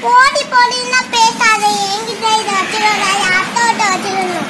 போடி போடின்னா பேசாத என்கிட்ட இதை வச்சுக்கணும் அத்தோட்ட வச்சுக்கணும்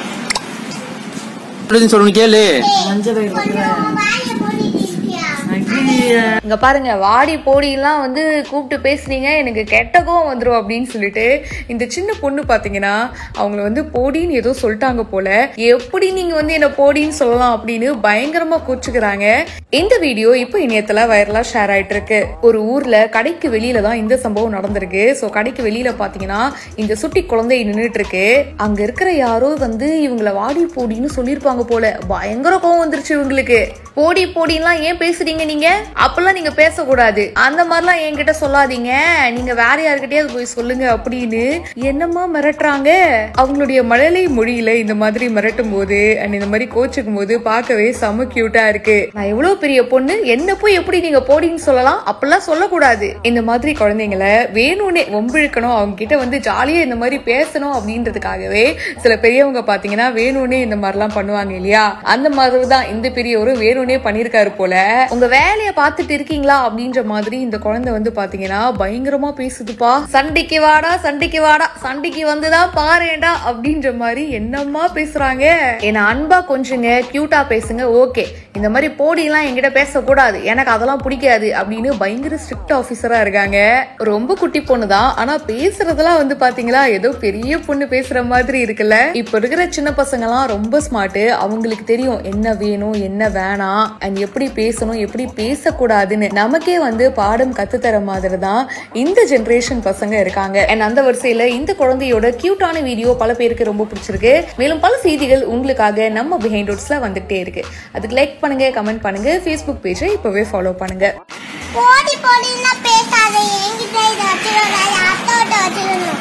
அப்படின்னு சொல்லணும் கேளு மஞ்சள் பயிர் கொஞ்சம் உன் வாயை மூடிட்டு இருக்கியா இங்க பாருங்க வாடி போடிலாம் வந்து கூப்பிட்டு பேசுனீங்க எனக்கு கெட்ட கோவம் வந்துரும் அப்படின்னு சொல்லிட்டு இந்த சின்ன பொண்ணு பாத்தீங்கன்னா அவங்கள வந்து போடின்னு ஏதோ சொல்லிட்டாங்க போல எப்படி நீங்க வந்து என்ன போடின்னு சொல்லலாம் அப்படின்னு பயங்கரமா கூச்சுக்கிறாங்க இந்த வீடியோ இப்போ இணையத்துல வைரலா ஷேர் ஆயிட்டு இருக்கு ஒரு ஊர்ல கடைக்கு வெளியில தான் இந்த சம்பவம் நடந்திருக்கு சோ கடைக்கு வெளியில பாத்தீங்கன்னா இந்த சுட்டி குழந்தை நின்னுட்டு இருக்கு அங்க இருக்கிற யாரோ வந்து இவங்கள வாடி போடின்னு சொல்லிருப்பாங்க போல பயங்கர கோவம் வந்துருச்சு இவங்களுக்கு போடி போடின்லாம் ஏன் பேசுறீங்க நீங்க அப்பெல்லாம் நீங்க பேசக்கூடாது அந்த மாதிரிலாம் என்கிட்ட சொல்லாதீங்க நீங்க வேற யார்கிட்டயாவது போய் சொல்லுங்க அப்படின்னு என்னமா மிரட்டுறாங்க அவங்களுடைய மழலை மொழியில இந்த மாதிரி மிரட்டும் போது and இந்த மாதிரி கோச்சுக்கும் போது பார்க்கவே செம கியூட்டா இருக்கு நான் எவ்வளவு பெரிய பொண்ணு என்ன போய் எப்படி நீங்க போடின்னு சொல்லலாம் அப்பெல்லாம் சொல்லக்கூடாது இந்த மாதிரி குழந்தைங்கள வேணும்னே வம்பிழுக்கணும் அவங்க கிட்ட வந்து ஜாலியா இந்த மாதிரி பேசணும் அப்படின்றதுக்காகவே சில பெரியவங்க பாத்தீங்கன்னா வேணும்னே இந்த மாதிரிலாம் பண்ணுவாங்க இல்லையா அந்த மாதிரி தான் இந்த பெரியவரும் வேணும்னே பண்ணிருக்காரு போல உங்க வேலைய பார்த்துட்டு இருக்கீங்களா அப்படின்ற மாதிரி இந்த குழந்தை வந்து பாத்தீங்கன்னா பயங்கரமா பேசுதுப்பா சண்டைக்கு வாடா சண்டைக்கு வாடா சண்டைக்கு வந்துதான் பாருடா அப்படின்ற மாதிரி என்னம்மா பேசுறாங்க என்ன அன்பா கொஞ்சங்க கியூட்டா பேசுங்க ஓகே இந்த மாதிரி போடிலாம் என்கிட்ட பேசக்கூடாது எனக்கு அதெல்லாம் பிடிக்காது அப்படின்னு பயங்கர ஸ்ட்ரிக்ட் ஆபீசரா இருக்காங்க ரொம்ப குட்டி பொண்ணு தான் ஆனா பேசுறதெல்லாம் வந்து பாத்தீங்களா ஏதோ பெரிய பொண்ணு பேசுற மாதிரி இருக்குல்ல இப்ப இருக்கிற சின்ன பசங்கலாம் ரொம்ப ஸ்மார்ட் அவங்களுக்கு தெரியும் என்ன வேணும் என்ன வேணாம் அண்ட் எப்படி பேசணும் எப்படி பேசக்கூடாதுன்னு நமக்கே வந்து பாடம் கத்து தர மாதிரி தான் இந்த ஜெனரேஷன் பசங்க இருக்காங்க அண்ட் அந்த வரிசையில இந்த குழந்தையோட கியூட்டான வீடியோ பல பேருக்கு ரொம்ப பிடிச்சிருக்கு மேலும் பல செய்திகள் உங்களுக்காக நம்ம பிஹைண்ட் ரோட்ஸ்ல வந்துகிட்டே இருக்கு அதுக்கு லைக் பண்ணுங்க கமெண்ட் பண்ணுங்க ஃபேஸ்புக் பேஜை இப்பவே ஃபாலோ பண்ணுங்க போடி போடின்னா பேசாத என்கிட்ட இதை வச்சுக்கணும் அத்தோட்ட வச்சுக்கணும்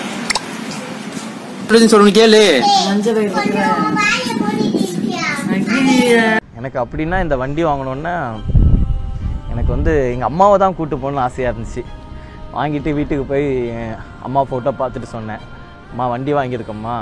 அப்படின்னு சொல்லணும் கேளு மஞ்சள் பயிர் கொஞ்சம் உன் வாயை மூடிட்டு இருக்கியா எனக்கு அப்படின்னா இந்த வண்டி வாங்கணுன்னா எனக்கு வந்து எங்கள் அம்மாவை தான் கூட்டு போகணும்னு ஆசையாக இருந்துச்சு வாங்கிட்டு வீட்டுக்கு போய் என் அம்மா ஃபோட்டோ பார்த்துட்டு சொன்னேன் அம்மா வண்டி வாங்கியிருக்கம்மா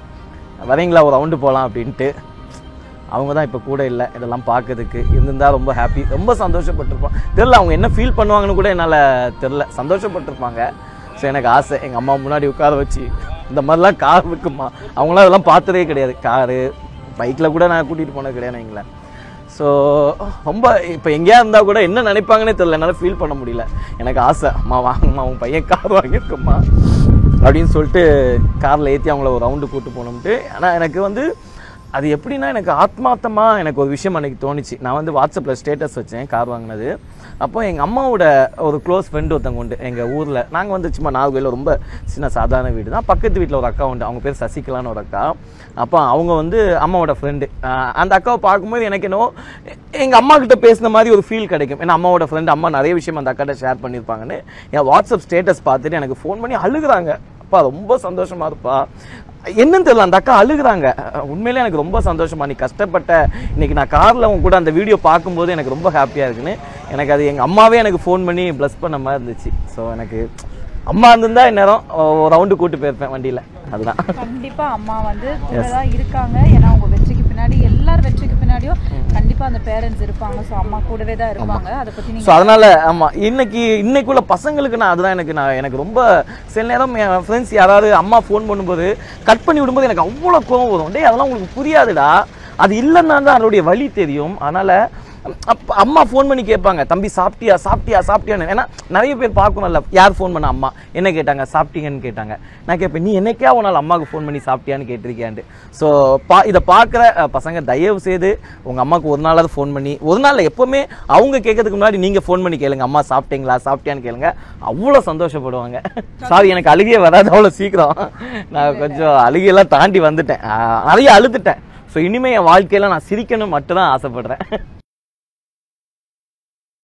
வரீங்களா ஒரு ரவுண்டு போகலாம் அப்படின்ட்டு அவங்க தான் இப்போ கூட இல்லை இதெல்லாம் பார்க்கறதுக்கு இருந்திருந்தா ரொம்ப ஹாப்பி ரொம்ப சந்தோஷப்பட்டிருப்போம் தெரில அவங்க என்ன ஃபீல் பண்ணுவாங்கன்னு கூட என்னால் தெரில சந்தோஷப்பட்டிருப்பாங்க ஸோ எனக்கு ஆசை எங்கள் அம்மா முன்னாடி உட்கார வச்சு இந்த மாதிரிலாம் கார் இருக்குமா அவங்களாம் அதெல்லாம் பார்த்ததே கிடையாது காரு பைக்கில் கூட நான் கூட்டிகிட்டு போனது கிடையாது எங்களை ஸோ ரொம்ப இப்போ எங்கேயா இருந்தால் கூட என்ன நினைப்பாங்கன்னே தெரியல என்னால் ஃபீல் பண்ண முடியல எனக்கு ஆசை அம்மா வாங்கம்மா உன் பையன் கார் வாங்கியிருக்கம்மா அப்படின்னு சொல்லிட்டு காரில் ஏற்றி அவங்கள ஒரு ரவுண்டு கூட்டு போகணும்ட்டு ஆனால் எனக்கு வந்து அது எப்படின்னா எனக்கு ஆத்மார்த்தமாக எனக்கு ஒரு விஷயம் அன்றைக்கி தோணுச்சு நான் வந்து வாட்ஸ்அப்பில் ஸ்டேட்டஸ் வச்சேன் கார் வாங்கினது அப்போ எங்கள் அம்மாவோட ஒரு க்ளோஸ் ஃப்ரெண்டு ஒருத்தவங்க உண்டு எங்கள் ஊரில் நாங்கள் வந்து சும்மா நாகர்கோயிலில் ரொம்ப சின்ன சாதாரண வீடு தான் பக்கத்து வீட்டில் ஒரு அக்கா உண்டு அவங்க பேர் சசிகலான்னு ஒரு அக்கா அப்போ அவங்க வந்து அம்மாவோட ஃப்ரெண்டு அந்த அக்காவை பார்க்கும்போது எனக்கு என்னவோ எங்கள் அம்மா கிட்ட பேசின மாதிரி ஒரு ஃபீல் கிடைக்கும் ஏன்னா அம்மாவோட ஃப்ரெண்டு அம்மா நிறைய விஷயம் அந்த அக்காட்ட ஷேர் பண்ணியிருப்பாங்கன்னு என் வாட்ஸ்அப் ஸ்டேட்டஸ் பார்த்துட்டு எனக்கு ஃபோன் பண்ணி அழுகுறாங்க அப்பா ரொம்ப சந்தோஷமா இருப்பா என்னன்னு தெரியல அந்த அக்கா அழுகுறாங்க உண்மையிலே எனக்கு ரொம்ப சந்தோஷமா நீ கஷ்டப்பட்ட இன்னைக்கு நான் கார்ல உன் கூட அந்த வீடியோ பார்க்கும்போது எனக்கு ரொம்ப ஹாப்பியா இருக்குன்னு எனக்கு அது எங்க அம்மாவே எனக்கு ஃபோன் பண்ணி ப்ளஸ் பண்ண மாதிரி இருந்துச்சு ஸோ எனக்கு அம்மா இருந்திருந்தா இந்நேரம் ஒரு ரவுண்டு கூட்டு போயிருப்பேன் வண்டியில அதுதான் கண்டிப்பா அம்மா வந்து கூட தான் இருக்காங்க ஏன்னா அவங்க வெற்றிக்கு பின்னாடி எல்லார் வெற்றிக்கு பின்னாடியும் கண்டிப்பா அந்த பேரண்ட்ஸ் இருப்பாங்க ஸோ அம்மா கூடவே தான் இருப்பாங்க அதை பத்தி ஸோ நீங்க அதனால ஆமா இன்னைக்கு இன்னைக்குள்ள பசங்களுக்கு நான் அதுதான் எனக்கு நான் எனக்கு ரொம்ப சில நேரம் என் ஃப்ரெண்ட்ஸ் யாராவது அம்மா ஃபோன் பண்ணும்போது கட் பண்ணி விடும்போது எனக்கு அவ்வளோ கோவம் வரும் டேய் அதெல்லாம் உங்களுக்கு புரியாதுடா அது இல்லைன்னா தான் அதனுடைய வழி தெரியும் அதனால அப்ப அம்மா ஃபோன் பண்ணி கேட்பாங்க தம்பி சாப்பிட்டியா சாப்பிட்டியா சாப்பிட்டியான்னு ஏன்னா நிறைய பேர் பார்க்கணும்ல யார் ஃபோன் பண்ண அம்மா என்ன கேட்டாங்க சாப்பிட்டீங்கன்னு கேட்டாங்க நான் கேட்பேன் நீ என்னைக்கா ஒரு நாள் அம்மாவுக்கு ஃபோன் பண்ணி சாப்பிட்டியான்னு கேட்டிருக்கியான்ட்டு ஸோ பா இதை பார்க்குற பசங்க தயவு செய்து உங்கள் அம்மாவுக்கு ஒரு நாளாவது ஃபோன் பண்ணி ஒரு நாள் எப்போவுமே அவங்க கேட்கறதுக்கு முன்னாடி நீங்கள் ஃபோன் பண்ணி கேளுங்க அம்மா சாப்பிட்டீங்களா சாப்பிட்டியான்னு கேளுங்க அவ்வளோ சந்தோஷப்படுவாங்க சாரி எனக்கு அழுகையே வராது அவ்வளோ சீக்கிரம் நான் கொஞ்சம் அழுகையெல்லாம் தாண்டி வந்துட்டேன் ஆஹ் நிறைய அழுதுட்டேன் ஸோ இனிமேல் என் வாழ்க்கையில நான் சிரிக்கணும் மட்டும் தான் ஆசைப்படுறேன்